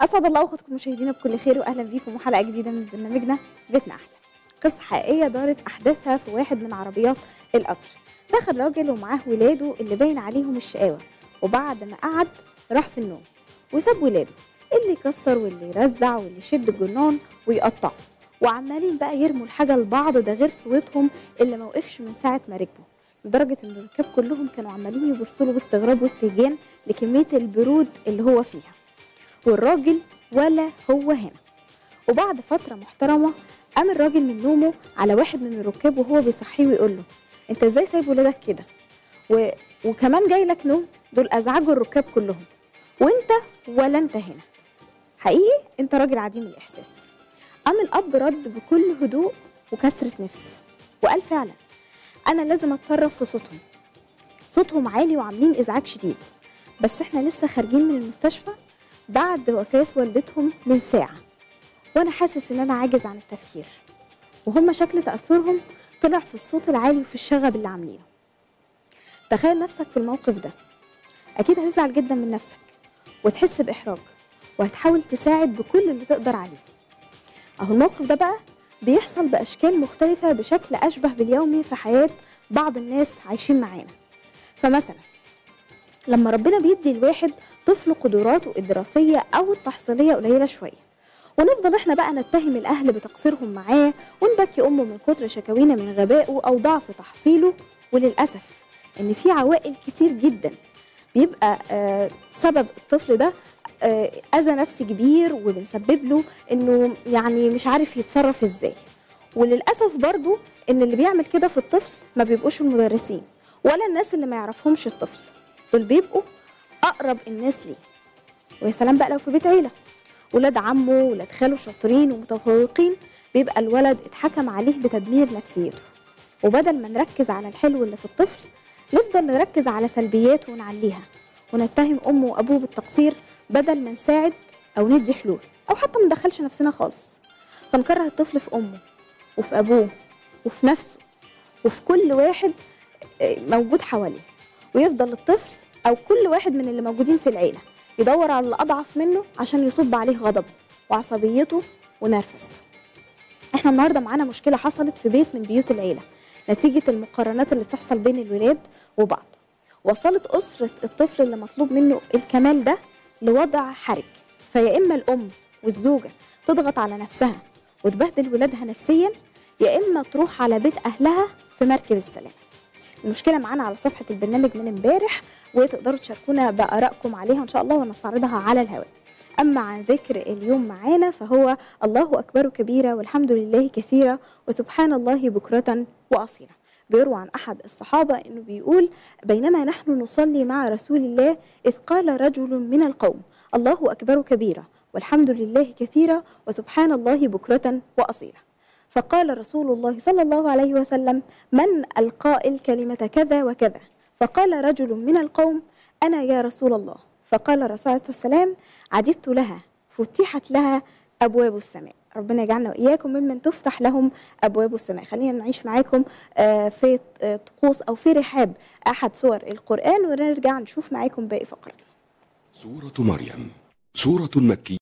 اسعد الله اوقاتكم مشاهدينا بكل خير واهلا بيكم وحلقه جديده من برنامجنا بيتنا احلى قصه حقيقيه دارت احداثها في واحد من عربيات القطر دخل راجل ومعاه ولاده اللي باين عليهم الشقاوه وبعد ما قعد راح في النوم وساب ولاده اللي يكسر واللي يرزع واللي يشد الجنان ويقطعه وعمالين بقى يرموا الحاجه لبعض ده غير صوتهم اللي ما وقفش من ساعه ما ركبوا لدرجه ان الركاب كلهم كانوا عمالين يبصوا له باستغراب واستهجان لكميه البرود اللي هو فيها والراجل ولا هو هنا وبعد فترة محترمة قام الراجل من نومه على واحد من الركاب وهو بيصحيه ويقول له انت ازاي سايب ولادك كده و... وكمان جاي لك نوم دول ازعجوا الركاب كلهم وانت ولا انت هنا حقيقي انت راجل عديم الاحساس قام الاب رد بكل هدوء وكسرة نفس وقال فعلا انا لازم اتصرف في صوتهم صوتهم عالي وعاملين ازعاج شديد بس احنا لسه خارجين من المستشفى بعد وفاة والدتهم من ساعة وأنا حاسس إن أنا عاجز عن التفكير وهم شكل تأثرهم طلع في الصوت العالي وفي الشغب اللي عاملينه تخيل نفسك في الموقف ده أكيد هتزعل جدا من نفسك وتحس بإحراج وهتحاول تساعد بكل اللي تقدر عليه أهو الموقف ده بقى بيحصل بأشكال مختلفة بشكل أشبه باليومي في حياة بعض الناس عايشين معانا فمثلا لما ربنا بيدي الواحد طفل قدراته الدراسية أو التحصيلية قليلة شوية ونفضل احنا بقى نتهم الأهل بتقصيرهم معاه ونبكي أمه من كتر شكاوينا من غبائه أو ضعف تحصيله وللأسف إن في عوائل كتير جدا بيبقى آه سبب الطفل ده آه أذى نفسي كبير وبنسبب له إنه يعني مش عارف يتصرف إزاي وللأسف برضو إن اللي بيعمل كده في الطفل ما بيبقوش المدرسين ولا الناس اللي ما يعرفهمش الطفل دول بيبقوا اقرب الناس ليه ويا سلام بقى لو في بيت عيله ولاد عمه ولاد خاله شاطرين ومتفوقين بيبقى الولد اتحكم عليه بتدمير نفسيته وبدل ما نركز على الحلو اللي في الطفل نفضل نركز على سلبياته ونعليها ونتهم امه وابوه بالتقصير بدل ما نساعد او ندي حلول او حتى ما ندخلش نفسنا خالص فنكره الطفل في امه وفي ابوه وفي نفسه وفي كل واحد موجود حواليه ويفضل الطفل او كل واحد من اللي موجودين في العيله يدور على الاضعف منه عشان يصب عليه غضبه وعصبيته ونرفزته احنا النهارده معانا مشكله حصلت في بيت من بيوت العيله نتيجه المقارنات اللي بتحصل بين الولاد وبعض وصلت اسره الطفل اللي مطلوب منه الكمال ده لوضع حرج فيا اما الام والزوجه تضغط على نفسها وتبهدل ولادها نفسيا يا اما تروح على بيت اهلها في مركب السلام المشكله معانا على صفحه البرنامج من امبارح وتقدروا تشاركونا بارائكم عليها ان شاء الله ونستعرضها على الهواء اما عن ذكر اليوم معانا فهو الله اكبر كبيرا والحمد لله كثيرا وسبحان الله بكره واصيلا بيروى عن احد الصحابه انه بيقول بينما نحن نصلي مع رسول الله اذ قال رجل من القوم الله اكبر كبيرا والحمد لله كثيرا وسبحان الله بكره واصيلا فقال رسول الله صلى الله عليه وسلم من القائل كلمة كذا وكذا فقال رجل من القوم أنا يا رسول الله فقال الرسول عليه الصلاة والسلام عجبت لها فتحت لها أبواب السماء ربنا يجعلنا وإياكم ممن تفتح لهم أبواب السماء خلينا نعيش معاكم في طقوس أو في رحاب أحد سور القرآن ونرجع نشوف معاكم باقي فقراتنا سورة مريم سورة مكية